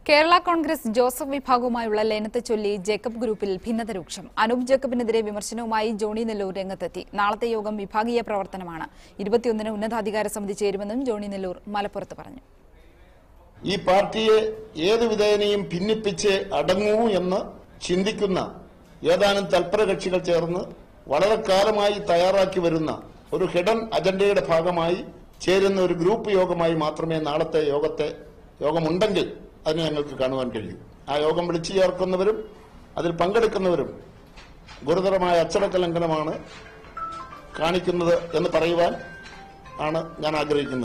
കേരള കോൺഗ്രസ് ജോസഫ് വിഭാഗവുമായുള്ള ലയനത്തെ ചൊല്ലി ജേക്കബ് ഗ്രൂപ്പിൽ ഭിന്നത രൂക്ഷം അനൂപ് ജേക്കബിനെതിരെ വിമർശനവുമായി ജോണി നെല്ലൂർ രംഗത്തെത്തി നാളത്തെ യോഗം വിഭാഗീയ പ്രവർത്തനമാണ് ഇരുപത്തിയൊന്നിന് ഉന്നതാധികാര സമിതി ചേരുമെന്നും ജോണി നെല്ലൂർ മലപ്പുറത്ത് പറഞ്ഞു ഈ പാർട്ടിയെ ഏത് വിധേനയും ഭിന്നിപ്പിച്ച് അടങ്ങൂ എന്ന് ചിന്തിക്കുന്ന ഏതാനും തൽപര കക്ഷികൾ ചേർന്ന് വളരെ കാലമായി തയ്യാറാക്കി വരുന്ന ഒരു ഹിഡൻ അജണ്ടയുടെ ഭാഗമായി ചേരുന്ന ഒരു ഗ്രൂപ്പ് യോഗമായി മാത്രമേ നാളത്തെ യോഗത്തെ യോഗമുണ്ടെങ്കിൽ അതിനെ ഞങ്ങൾക്ക് കാണുവാൻ കഴിയൂ ആ യോഗം വിളിച്ചു ചേർക്കുന്നവരും അതിൽ പങ്കെടുക്കുന്നവരും ഗുരുതരമായ അച്ചടക്ക ലംഘനമാണ് കാണിക്കുന്നത് എന്ന് പറയുവാൻ ആണ് ഞാൻ ആഗ്രഹിക്കുന്നത്